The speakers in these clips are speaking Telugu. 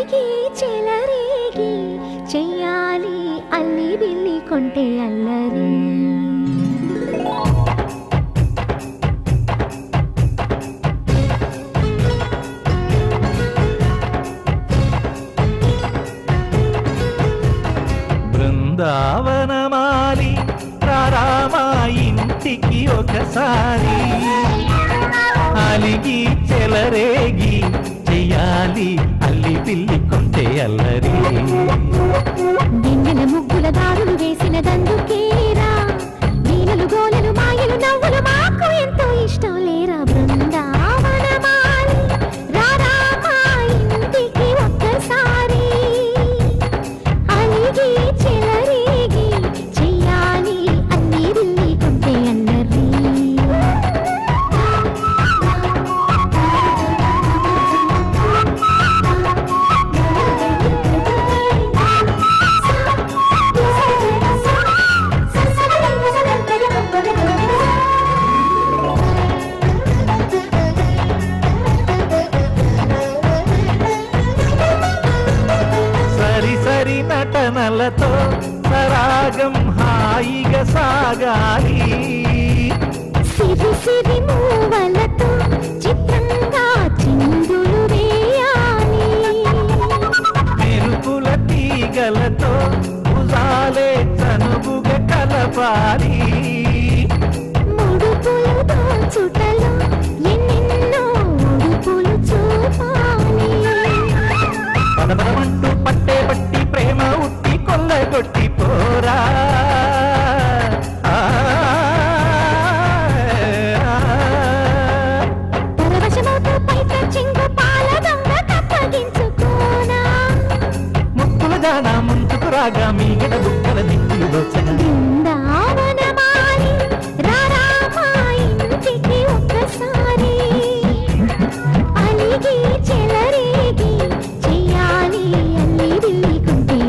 అలిగి చెలరేగి చెయ్యాలి అల్లి బిల్లి కొంటే అల్లరి బృందావనమాలి రారామా ఇంటికి ఒకసారి అలిగి చెలరేగి చెయ్యాలి అల్లి పిల్లి కొంటే అల్లరి గిన్నెల ముగ్గుల దారులు వేసిన దందుకేరా వీణలు గోలలు మాయలు నవ్వులు మాకు ఎంతో ఇష్టం లేరా బృందావనమాలి రారా మా ఇంటికి ఒక్కసారి అలిగి చెలరేగి చెయ్యాలి అల్లి బిల్లి కొంటే అల్లరి సరి సరి నటనలతో సరాగం హాయిగా సాగాలి సిరి సిరి మూవలతో చిత్రంగా చిందులు వేయాలి మెరుపుల తీగలతో భుజాలే చనువుగా కలపాలి ముడుపులు దోచుటలో ఎన్నెన్నో ముడుపులు చూపాలి పదపదమంటూ పట్టే పట్టి ప్రేమ ఉట్టి కొల్లగొట్టి పోరా ఆ, పరవశమవుతూ పైట చింగు పాల దొంగ కప్పగించుకోనా ముక్కుల జాన ముంచుకు రాగా మీగడ బుక్కల దిక్కులు దోచన బృందావనమాలి రారా మా ఇంటికి ఒక్కసారి అలిగి చెలరేగి చెయ్యాలి అల్లి బిల్లి కుంటే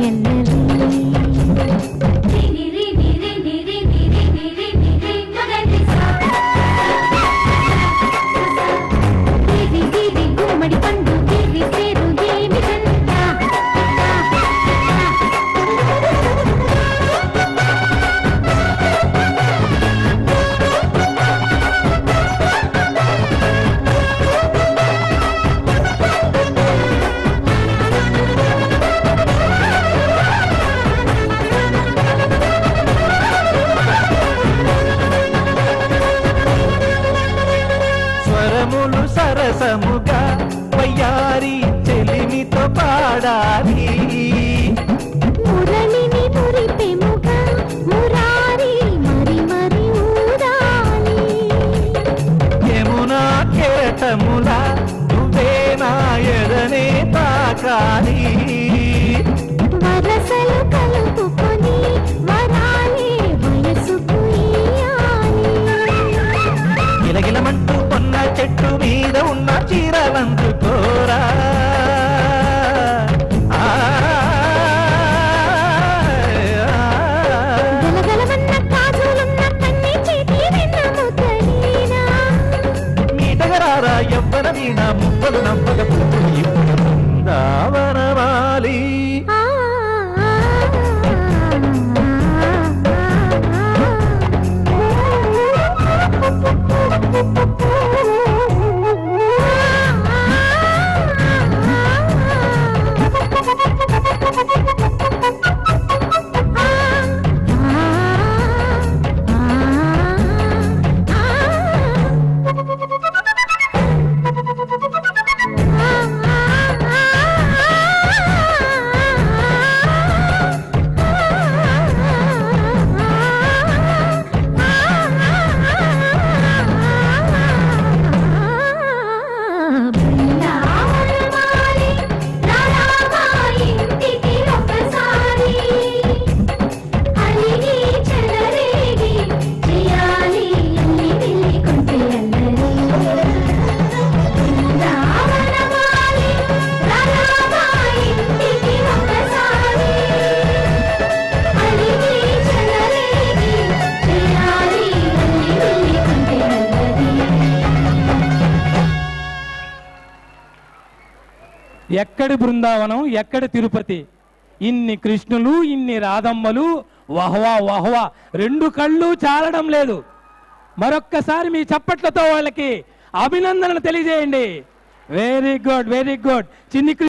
అల్లరి గుమ్మడి పండు గిరి పేరు ఏమిటంటా స్వరములు సరసముగా వయ్యారి చెలిమితో పాడాలి మురళిని మురిపెముగా మురారి మరి మరి ఊరాలి యమునా కెరటములా నువ్వే నా ఎదనే తాకాలి వరసలు కలుపుకొని వరాలే వయసుకు ఇయ్యాలి గిలగిలమంటూ కొన్న చెట్టు మీద ఉన్న చీరలందుకోరా ఆ, గలగలమన్న కాజులున్న కన్ని చేతి వెన్న ముద్దలీనా మీటగరారా ఎవ్వర వీణ మువ్వలు నవ్వగ పువ్వులు ఇప్పుడు బృందావనమాలి ఆ ఆ ఎక్కడి బృందావనం ఎక్కడి తిరుపతి ఇన్ని కృష్ణులు ఇన్ని రాధమ్మలు వహవా వహవా రెండు కళ్ళు చాలడం లేదు మరొక్కసారి మీ చప్పట్లతో వాళ్ళకి అభినందనలు తెలియజేయండి వెరీ గుడ్ వెరీ గుడ్ చిన్ని కృ-